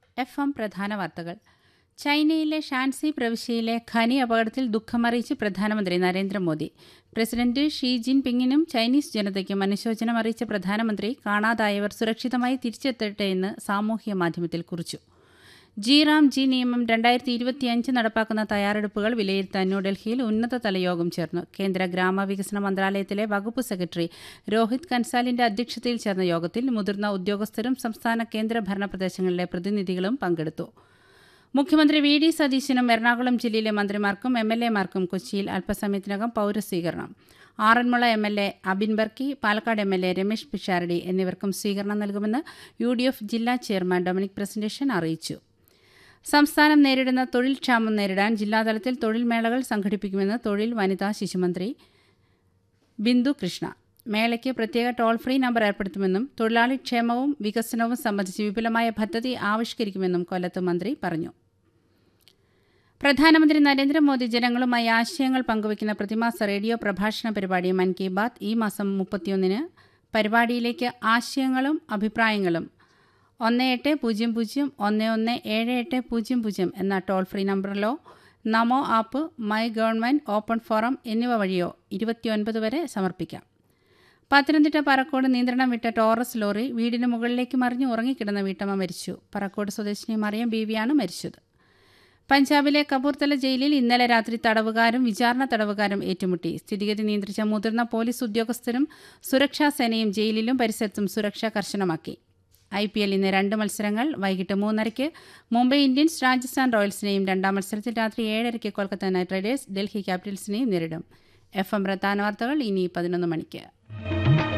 F M പ്രധാന വാർത്തകൾ ചൈനയിലെ ഷാൻസി പ്രവിശ്യയിലെ ഖനി അപകടത്തിൽ ദുഃഖമറിയിച്ച് പ്രധാനമന്ത്രി നരേന്ദ്രമോദി പ്രസിഡന്റ് ഷീ ജിൻപിങ്ങിനും ചൈനീസ് ജനതയ്ക്കും അനുശോചനം അറിയിച്ച പ്രധാനമന്ത്രി കാണാതായവർ സുരക്ഷിതമായി തിരിച്ചെത്തട്ടെ എന്ന് സാമൂഹ്യ മാധ്യമത്തിൽ കുറിച്ചു ജി റാം ജി നിയമം രണ്ടായിരത്തി ഇരുപത്തിയഞ്ച് നടപ്പാക്കുന്ന തയ്യാറെടുപ്പുകൾ വിലയിരുത്താൻ ന്യൂഡൽഹിയിൽ ഉന്നതതല യോഗം ചേർന്നു കേന്ദ്ര ഗ്രാമവികസന മന്ത്രാലയത്തിലെ വകുപ്പ് സെക്രട്ടറി രോഹിത് കൻസാലിന്റെ അധ്യക്ഷതയിൽ ചേർന്ന യോഗത്തിൽ മുതിർന്ന ഉദ്യോഗസ്ഥരും സംസ്ഥാന കേന്ദ്ര ഭരണ പ്രദേശങ്ങളിലെ പ്രതിനിധികളും പങ്കെടുത്തു മുഖ്യമന്ത്രി വി ഡി സതീശനും എറണാകുളം ജില്ലയിലെ മന്ത്രിമാർക്കും എം എൽ എമാർക്കും കൊച്ചിയിൽ അല്പസമയത്തിനകം പൗരസ്വീകരണം Aranmula M L A Abin Varkey Palakkad M L A Ramesh Pisharody എന്നിവർക്കും സ്വീകരണം നൽകുമെന്ന് യു ഡി എഫ് ജില്ലാ ചെയർമാൻ ഡൊമിനിക് പ്രസന്റേഷൻ അറിയിച്ചു സംസ്ഥാനം നേരിടുന്ന തൊഴിൽ ക്ഷാമം നേരിടാൻ ജില്ലാതലത്തിൽ തൊഴിൽ മേളകൾ സംഘടിപ്പിക്കുമെന്ന് തൊഴിൽ വനിതാ ശിശുമന്ത്രി ബിന്ദു കൃഷ്ണ മേളയ്ക്ക് പ്രത്യേക ടോൾ ഫ്രീ നമ്പർ ഏർപ്പെടുത്തുമെന്നും തൊഴിലാളി ക്ഷേമവും വികസനവും സംബന്ധിച്ച് വിപുലമായ പദ്ധതി ആവിഷ്കരിക്കുമെന്നും കൊല്ലത്ത് മന്ത്രി പറഞ്ഞു പ്രധാനമന്ത്രി നരേന്ദ്രമോദി ജനങ്ങളുമായി ആശയങ്ങൾ പങ്കുവയ്ക്കുന്ന പ്രതിമാസ റേഡിയോ പ്രഭാഷണ പരിപാടി മൻ കി ബാത്ത് ഈ മാസം മുപ്പത്തിയൊന്നിന് പരിപാടിയിലേക്ക് ആശയങ്ങളും അഭിപ്രായങ്ങളും ഒന്ന് എട്ട് പൂജ്യം പൂജ്യം ഒന്ന് ഒന്ന് ഏഴ് എട്ട് പൂജ്യം പൂജ്യം എന്ന ടോൾ ഫ്രീ നമ്പറിലോ NaMo app my government open forum എന്നിവ വഴിയോ ഇരുപത്തിയൊൻപത് വരെ സമർപ്പിക്കാം പത്തനംതിട്ട പറക്കോട് നിയന്ത്രണം വിട്ട ടോറസ് ലോറി വീടിന് മുകളിലേക്ക് മറിഞ്ഞ് ഉറങ്ങിക്കിടന്ന വീട്ടമ്മ മരിച്ചു പറക്കോട് സ്വദേശിനി മറിയം ബീവിയാണ് മരിച്ചത് പഞ്ചാബിലെ കപൂർത്തല ജയിലിൽ ഇന്നലെ രാത്രി തടവുകാരും വിചാരണ തടവുകാരും ഏറ്റുമുട്ടി സ്ഥിതിഗതി നിയന്ത്രിച്ച മുതിർന്ന പോലീസ് ഉദ്യോഗസ്ഥരും സുരക്ഷാ സേനയും ജയിലിലും പരിസരത്തും സുരക്ഷ കർശനമാക്കി ഐ പി എൽ ഇന്ന് രണ്ട് മത്സരങ്ങൾ വൈകിട്ട് മൂന്നരയ്ക്ക് മുംബൈ ഇന്ത്യൻസ് രാജസ്ഥാൻ റോയൽസിനെയും രണ്ടാം മത്സരത്തിൽ രാത്രി ഏഴരയ്ക്ക് കൊൽക്കത്ത നൈറ്റ് റൈഡേഴ്സ് ഡൽഹി ക്യാപിറ്റൽസിനെയും നേരിടും എഫ് എം പ്രധാന വാർത്തകൾ ഇനി പതിനൊന്ന് മണിക്ക്